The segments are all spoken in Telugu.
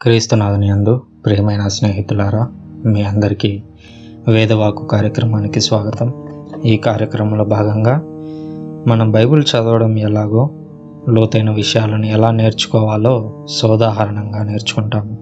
క్రీస్తునాథుని యందు ప్రియమైన స్నేహితులారా మీ అందరికీ వేదవాకు కార్యక్రమానికి స్వాగతం ఈ కార్యక్రమంలో భాగంగా మనం బైబిల్ చదవడం ఎలాగో లోతైన విషయాలను ఎలా నేర్చుకోవాలో సోదాహరణంగా నేర్చుకుంటాము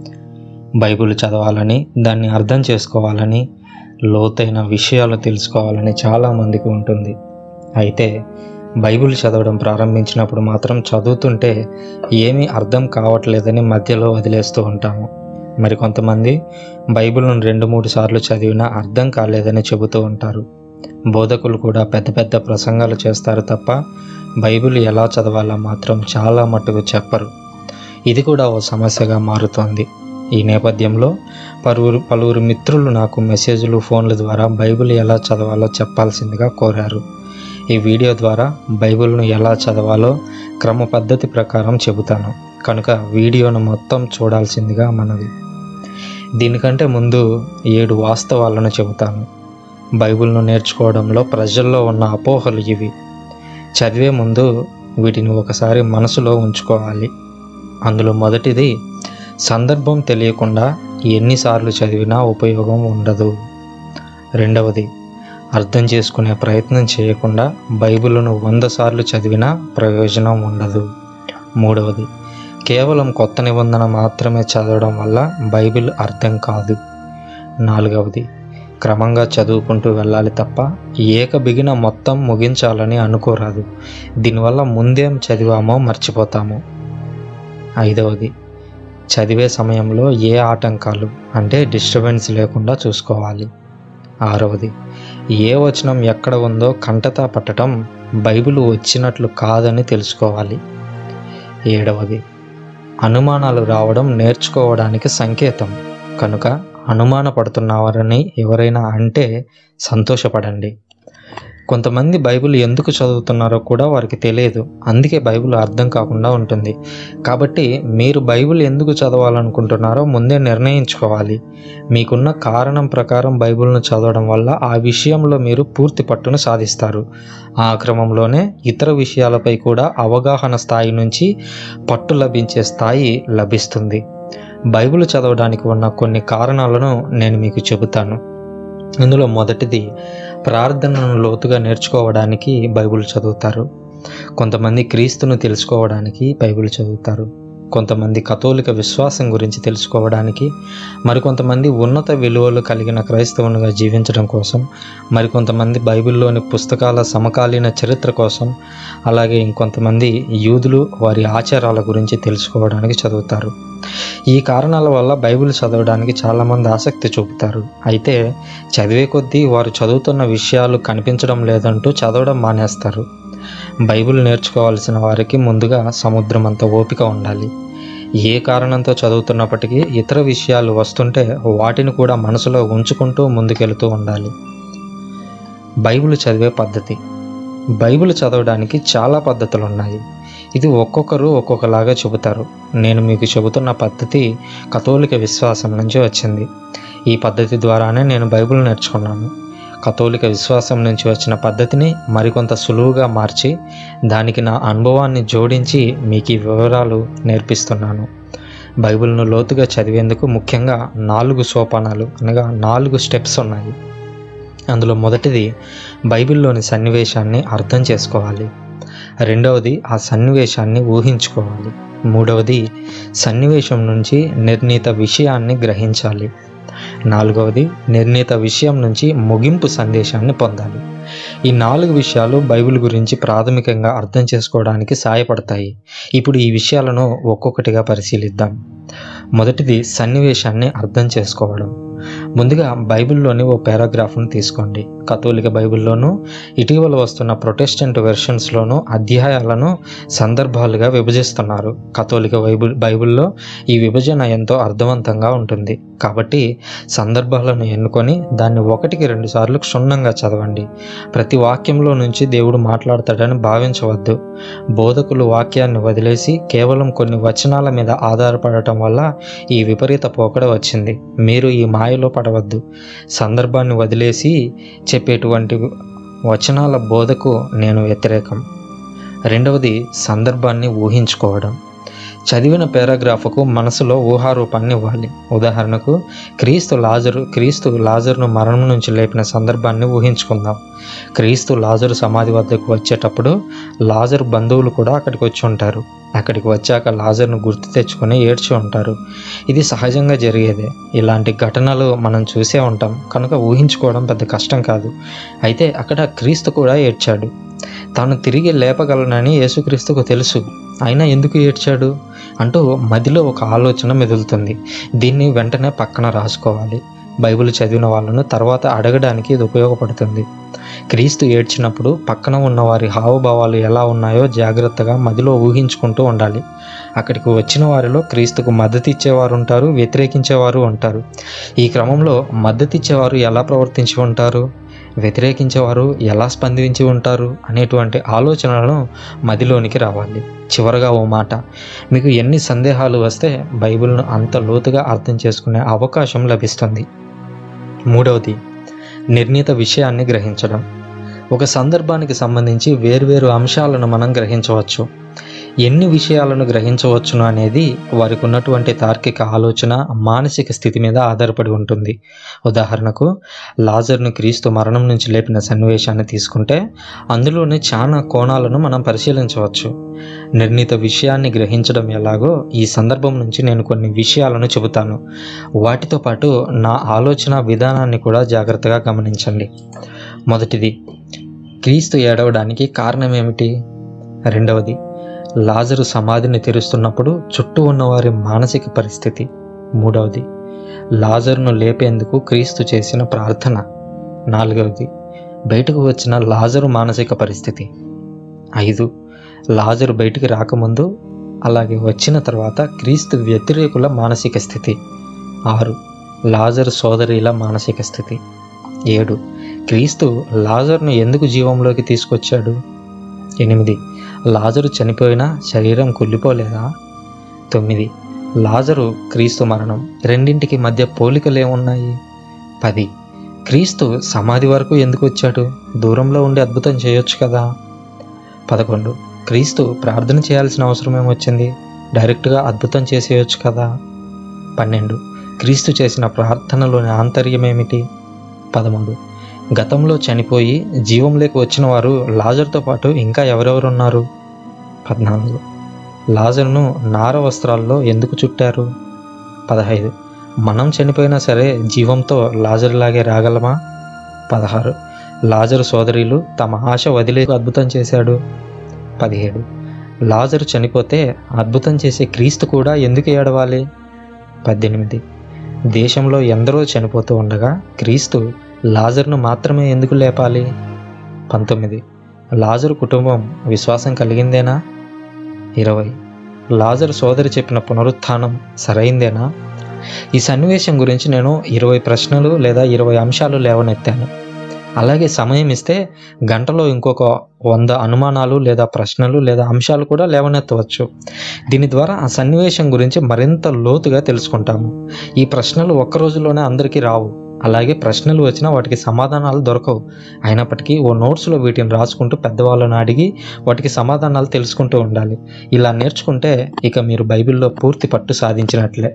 బైబిల్ చదవాలని దాన్ని అర్థం చేసుకోవాలని లోతైన విషయాలు తెలుసుకోవాలని చాలామందికి ఉంటుంది అయితే బైబిల్ చదవడం ప్రారంభించినప్పుడు మాత్రం చదువుతుంటే ఏమీ అర్థం కావట్లేదని మధ్యలో వదిలేస్తూ ఉంటాము మరి కొంతమంది బైబిల్ను రెండు మూడు సార్లు చదివినా అర్థం కాలేదని చెబుతూ ఉంటారు బోధకులు కూడా పెద్ద పెద్ద ప్రసంగాలు చేస్తారు తప్ప బైబిల్ ఎలా చదవాలో మాత్రం చాలా మట్టుకు చెప్పరు ఇది కూడా ఓ సమస్యగా మారుతోంది ఈ నేపథ్యంలో పలువురు పలువురు మిత్రులు నాకు మెసేజ్లు ఫోన్ల ద్వారా బైబిల్ ఎలా చదవాలో చెప్పాల్సిందిగా కోరారు ఈ వీడియో ద్వారా బైబిల్ను ఎలా చదవాలో క్రమ పద్ధతి ప్రకారం చెబుతాను కనుక వీడియోను మొత్తం చూడాల్సిందిగా మనవి దీనికంటే ముందు ఏడు వాస్తవాలను చెబుతాను బైబిల్ను నేర్చుకోవడంలో ప్రజల్లో ఉన్న అపోహలు ఇవి చదివే ముందు వీటిని ఒకసారి మనసులో ఉంచుకోవాలి అందులో మొదటిది సందర్భం తెలియకుండా ఎన్నిసార్లు చదివినా ఉపయోగం ఉండదు రెండవది అర్థం చేసుకునే ప్రయత్నం చేయకుండా బైబిల్ను వంద సార్లు చదివినా ప్రయోజనం ఉండదు మూడవది కేవలం కొత్త నిబంధన మాత్రమే చదవడం వల్ల బైబిల్ అర్థం కాదు నాలుగవది క్రమంగా చదువుకుంటూ వెళ్ళాలి తప్ప ఏక బిగిన మొత్తం ముగించాలని అనుకోరాదు దీనివల్ల ముందేం చదివామో మర్చిపోతాము ఐదవది చదివే సమయంలో ఏ ఆటంకాలు అంటే డిస్టర్బెన్స్ లేకుండా చూసుకోవాలి ఆరవది ఏ వచనం ఎక్కడ ఉందో కంటతా పట్టడం బైబిల్ వచ్చినట్లు కాదని తెలుసుకోవాలి ఏడవది అనుమానాలు రావడం నేర్చుకోవడానికి సంకేతం కనుక అనుమానపడుతున్నవారని ఎవరైనా అంటే సంతోషపడండి కొంతమంది బైబిల్ ఎందుకు చదువుతున్నారో కూడా వారికి తెలియదు అందుకే బైబిల్ అర్థం కాకుండా ఉంటుంది కాబట్టి మీరు బైబిల్ ఎందుకు చదవాలనుకుంటున్నారో ముందే నిర్ణయించుకోవాలి మీకున్న కారణం ప్రకారం బైబిల్ను చదవడం వల్ల ఆ విషయంలో మీరు పూర్తి పట్టును సాధిస్తారు ఆ క్రమంలోనే ఇతర విషయాలపై కూడా అవగాహన స్థాయి నుంచి పట్టు లభించే స్థాయి లభిస్తుంది బైబిల్ చదవడానికి ఉన్న కొన్ని కారణాలను నేను మీకు చెబుతాను ఇందులో మొదటిది ప్రార్థనను లోతుగా నేర్చుకోవడానికి బైబిల్ చదువుతారు కొంతమంది క్రీస్తును తెలుసుకోవడానికి బైబిల్ చదువుతారు కొంతమంది కథోలిక విశ్వాసం గురించి తెలుసుకోవడానికి మరికొంతమంది ఉన్నత విలువలు కలిగిన క్రైస్తవునిగా జీవించడం కోసం మరికొంతమంది బైబిల్లోని పుస్తకాల సమకాలీన చరిత్ర కోసం అలాగే ఇంకొంతమంది యూదులు వారి ఆచారాల గురించి తెలుసుకోవడానికి చదువుతారు ఈ కారణాల వల్ల బైబిల్ చదవడానికి చాలామంది ఆసక్తి చూపుతారు అయితే చదివే కొద్దీ వారు చదువుతున్న విషయాలు కనిపించడం లేదంటూ చదవడం మానేస్తారు బైబిల్ నేర్చుకోవాల్సిన వారికి ముందుగా సముద్రం అంత ఓపిక ఉండాలి ఏ కారణంతో చదువుతున్నప్పటికీ ఇతర విషయాలు వస్తుంటే వాటిని కూడా మనసులో ఉంచుకుంటూ ముందుకెళ్తూ ఉండాలి బైబిల్ చదివే పద్ధతి బైబిల్ చదవడానికి చాలా పద్ధతులు ఉన్నాయి ఇది ఒక్కొక్కరు ఒక్కొక్కలాగా చెబుతారు నేను మీకు చెబుతున్న పద్ధతి కథోలిక విశ్వాసం నుంచి వచ్చింది ఈ పద్ధతి ద్వారానే నేను బైబిల్ నేర్చుకున్నాను కథోలిక విశ్వాసం నుంచి వచ్చిన పద్ధతిని మరికొంత సులువుగా మార్చి దానికి నా అనుభవాన్ని జోడించి మీకు ఈ వివరాలు నేర్పిస్తున్నాను బైబిల్ను లోతుగా చదివేందుకు ముఖ్యంగా నాలుగు సోపానాలు అనగా నాలుగు స్టెప్స్ ఉన్నాయి అందులో మొదటిది బైబిల్లోని సన్నివేశాన్ని అర్థం చేసుకోవాలి రెండవది ఆ సన్నివేశాన్ని ఊహించుకోవాలి మూడవది సన్నివేశం నుంచి నిర్ణీత విషయాన్ని గ్రహించాలి నాలుగవది నిర్ణీత విషయం నుంచి ముగింపు సందేశాన్ని పొందాలి ఈ నాలుగు విషయాలు బైబిల్ గురించి ప్రాథమికంగా అర్థం చేసుకోవడానికి సహాయపడతాయి ఇప్పుడు ఈ విషయాలను ఒక్కొక్కటిగా పరిశీలిద్దాం మొదటిది సన్నివేశాన్ని అర్థం చేసుకోవడం ముందుగా బైబిల్లోని ఓ పారాగ్రాఫ్ను తీసుకోండి కథోలిక బైబిల్లోనూ ఇటీవల వస్తున్న ప్రొటెస్టెంట్ వెర్షన్స్లోనూ అధ్యాయాలను సందర్భాలుగా విభజిస్తున్నారు కథోలిక బైబిల్ బైబిల్లో ఈ విభజన ఎంతో అర్థవంతంగా ఉంటుంది కాబట్టి సందర్భాలను ఎన్నుకొని దాన్ని ఒకటికి రెండు సార్లు క్షుణ్ణంగా చదవండి ప్రతి వాక్యంలో నుంచి దేవుడు మాట్లాడతాడని భావించవద్దు బోధకులు వాక్యాన్ని వదిలేసి కేవలం కొన్ని వచనాల మీద ఆధారపడటం వల్ల ఈ విపరీత పోకడ వచ్చింది మీరు ఈ మాయలో పడవద్దు సందర్భాన్ని వదిలేసి చెప్పేటువంటి వచనాల బోధకు నేను వ్యతిరేకం రెండవది సందర్భాన్ని ఊహించుకోవడం చదివిన పారాగ్రాఫ్కు మనసులో ఊహారూపాన్ని ఇవ్వాలి ఉదాహరణకు క్రీస్తు లాజరు క్రీస్తు లాజరును మరణం నుంచి లేపిన సందర్భాన్ని ఊహించుకుందాం క్రీస్తు లాజరు సమాధి వద్దకు వచ్చేటప్పుడు లాజరు బంధువులు కూడా అక్కడికి వచ్చి ఉంటారు అక్కడికి వచ్చాక లాజర్ను గుర్తు తెచ్చుకొని ఏడ్చి ఉంటారు ఇది సహజంగా జరిగేదే ఇలాంటి ఘటనలు మనం చూసే ఉంటాం కనుక ఊహించుకోవడం పెద్ద కష్టం కాదు అయితే అక్కడ క్రీస్తు కూడా ఏడ్చాడు తాను తిరిగి లేపగలనని యేసుక్రీస్తుకు తెలుసు అయినా ఎందుకు ఏడ్చాడు అంటూ మదిలో ఒక ఆలోచన మెదులుతుంది దీన్ని వెంటనే పక్కన రాసుకోవాలి బైబిల్ చదివిన వాళ్ళను తర్వాత అడగడానికి ఇది ఉపయోగపడుతుంది క్రీస్తు ఏడ్చినప్పుడు పక్కన ఉన్న వారి హావభావాలు ఎలా ఉన్నాయో జాగ్రత్తగా మదిలో ఊహించుకుంటూ ఉండాలి అక్కడికి వచ్చిన వారిలో క్రీస్తుకు మద్దతు ఇచ్చేవారు ఉంటారు వ్యతిరేకించేవారు ఉంటారు ఈ క్రమంలో మద్దతు ఇచ్చేవారు ఎలా ప్రవర్తించి ఉంటారు వ్యతిరేకించేవారు ఎలా స్పందించి ఉంటారు అనేటువంటి ఆలోచనలను మదిలోనికి రావాలి చివరగా ఓ మాట మీకు ఎన్ని సందేహాలు వస్తే బైబిల్ను అంత లోతుగా అర్థం చేసుకునే అవకాశం లభిస్తుంది మూడవది నిర్ణీత విషయాన్ని గ్రహించడం ఒక సందర్భానికి సంబంధించి వేర్వేరు అంశాలను మనం గ్రహించవచ్చు ఎన్ని విషయాలను గ్రహించవచ్చును అనేది వారికి ఉన్నటువంటి తార్కిక ఆలోచన మానసిక స్థితి మీద ఆధారపడి ఉంటుంది ఉదాహరణకు లాజర్ను క్రీస్తు మరణం నుంచి లేపిన సన్నివేశాన్ని తీసుకుంటే అందులోని చాలా కోణాలను మనం పరిశీలించవచ్చు నిర్ణీత విషయాన్ని గ్రహించడం ఎలాగో ఈ సందర్భం నుంచి నేను కొన్ని విషయాలను చెబుతాను వాటితో పాటు నా ఆలోచన విధానాన్ని కూడా జాగ్రత్తగా గమనించండి మొదటిది క్రీస్తు ఏడవడానికి కారణం ఏమిటి రెండవది లాజరు సమాధిని తెరుస్తున్నప్పుడు చుట్టూ ఉన్నవారి మానసిక పరిస్థితి మూడవది లాజరును లేపేందుకు క్రీస్తు చేసిన ప్రార్థన నాలుగవది బయటకు వచ్చిన లాజరు మానసిక పరిస్థితి ఐదు లాజరు బయటికి రాకముందు అలాగే వచ్చిన తర్వాత క్రీస్తు వ్యతిరేకుల మానసిక స్థితి ఆరు లాజరు సోదరిల మానసిక స్థితి ఏడు క్రీస్తు లాజర్ను ఎందుకు జీవంలోకి తీసుకొచ్చాడు ఎనిమిది లాజరు చనిపోయినా శరీరం కుళ్ళిపోలేదా తొమ్మిది లాజరు క్రీస్తు మరణం రెండింటికి మధ్య పోలికలు ఏమున్నాయి పది క్రీస్తు సమాధి వరకు ఎందుకు వచ్చాడు దూరంలో ఉండి అద్భుతం చేయొచ్చు కదా పదకొండు క్రీస్తు ప్రార్థన చేయాల్సిన అవసరం ఏమొచ్చింది డైరెక్ట్గా అద్భుతం చేసేయచ్చు కదా పన్నెండు క్రీస్తు చేసిన ప్రార్థనలోని ఆంతర్యం ఏమిటి పదమూడు గతంలో చనిపోయి జీవంలోకి వచ్చిన వారు లాజర్తో పాటు ఇంకా ఎవరెవరు ఉన్నారు పద్నాలుగు లాజర్ను నార వస్త్రాల్లో ఎందుకు చుట్టారు పదహైదు మనం చనిపోయినా సరే జీవంతో లాజర్లాగే రాగలమా పదహారు లాజరు సోదరీలు తమ ఆశ వదిలే అద్భుతం చేశాడు పదిహేడు లాజరు చనిపోతే అద్భుతం చేసే క్రీస్తు కూడా ఎందుకు ఏడవాలి పద్దెనిమిది దేశంలో ఎందరో చనిపోతూ ఉండగా క్రీస్తు లాజర్ను మాత్రమే ఎందుకు లేపాలి పంతొమ్మిది లాజరు కుటుంబం విశ్వాసం కలిగిందేనా ఇరవై లాజరు సోదరి చెప్పిన పునరుత్థానం సరైందేనా ఈ సన్నివేశం గురించి నేను ఇరవై ప్రశ్నలు లేదా ఇరవై అంశాలు లేవనెత్తాను అలాగే సమయం ఇస్తే గంటలో ఇంకొక వంద అనుమానాలు లేదా ప్రశ్నలు లేదా అంశాలు కూడా లేవనెత్తవచ్చు దీని ద్వారా ఆ సన్నివేశం గురించి మరింత లోతుగా తెలుసుకుంటాము ఈ ప్రశ్నలు ఒక్క రోజులోనే అందరికీ రావు అలాగే ప్రశ్నలు వచ్చినా వాటికి సమాధానాలు దొరకవు అయినప్పటికీ ఓ నోట్స్లో వీటిని రాసుకుంటూ పెద్దవాళ్ళని అడిగి వాటికి సమాధానాలు తెలుసుకుంటూ ఉండాలి ఇలా నేర్చుకుంటే ఇక మీరు బైబిల్లో పూర్తి పట్టు సాధించినట్లే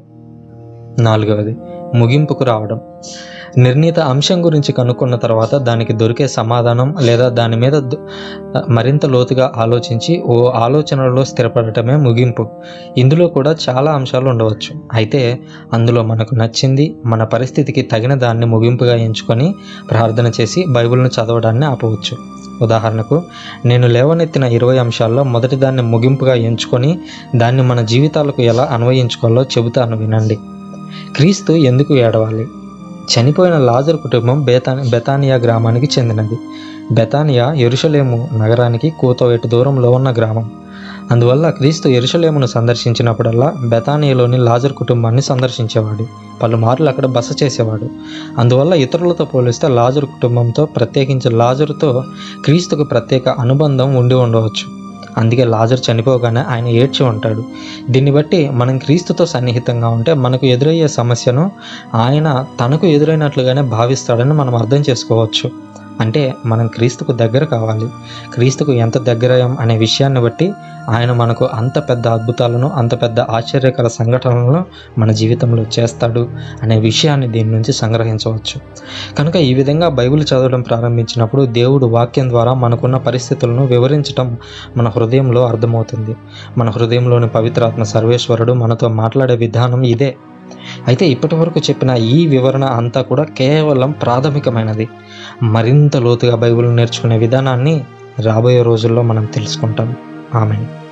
నాలుగవది ముగింపుకు రావడం నిర్ణీత అంశం గురించి కనుక్కున్న తర్వాత దానికి దొరికే సమాధానం లేదా దాని మీద ద- మరింత లోతుగా ఆలోచించి ఓ ఆలోచనలో స్థిరపడటమే ముగింపు ఇందులో కూడా చాలా అంశాలు ఉండవచ్చు అయితే అందులో మనకు నచ్చింది మన పరిస్థితికి తగిన దాన్ని ముగింపుగా ఎంచుకొని ప్రార్థన చేసి బైబిల్ను చదవడాన్ని ఆపవచ్చు ఉదాహరణకు నేను లేవనెత్తిన ఇరవై అంశాల్లో మొదటి దాన్ని ముగింపుగా ఎంచుకొని దాన్ని మన జీవితాలకు ఎలా అన్వయించుకోవాలో చెబుతాను వినండి క్రీస్తు ఎందుకు ఏడవాలి చనిపోయిన లాజర్ కుటుంబం బేతాని బెతానియా గ్రామానికి చెందినది బెతానియా ఎరుషలేము నగరానికి కూతవేటు దూరంలో ఉన్న గ్రామం అందువల్ల క్రీస్తు ఎరుషలేమును సందర్శించినప్పుడల్లా బెతానియాలోని లాజర్ కుటుంబాన్ని సందర్శించేవాడు పలుమార్లు అక్కడ బస చేసేవాడు అందువల్ల ఇతరులతో పోలిస్తే లాజర్ కుటుంబంతో ప్రత్యేకించి లాజరుతో క్రీస్తుకు ప్రత్యేక అనుబంధం ఉండి ఉండవచ్చు అందుకే లాజర్ చనిపోగానే ఆయన ఏడ్చి ఉంటాడు దీన్ని బట్టి మనం క్రీస్తుతో సన్నిహితంగా ఉంటే మనకు ఎదురయ్యే సమస్యను ఆయన తనకు ఎదురైనట్లుగానే భావిస్తాడని మనం అర్థం చేసుకోవచ్చు అంటే మనం క్రీస్తుకు దగ్గర కావాలి క్రీస్తుకు ఎంత దగ్గరయ్యాం అనే విషయాన్ని బట్టి ఆయన మనకు అంత పెద్ద అద్భుతాలను అంత పెద్ద ఆశ్చర్యకర సంఘటనలను మన జీవితంలో చేస్తాడు అనే విషయాన్ని దీని నుంచి సంగ్రహించవచ్చు కనుక ఈ విధంగా బైబిల్ చదవడం ప్రారంభించినప్పుడు దేవుడు వాక్యం ద్వారా మనకున్న పరిస్థితులను వివరించటం మన హృదయంలో అర్థమవుతుంది మన హృదయంలోని పవిత్రాత్మ సర్వేశ్వరుడు మనతో మాట్లాడే విధానం ఇదే అయితే ఇప్పటి వరకు చెప్పిన ఈ వివరణ అంతా కూడా కేవలం ప్రాథమికమైనది మరింత లోతుగా బైబిల్ నేర్చుకునే విధానాన్ని రాబోయే రోజుల్లో మనం తెలుసుకుంటాం ఆమె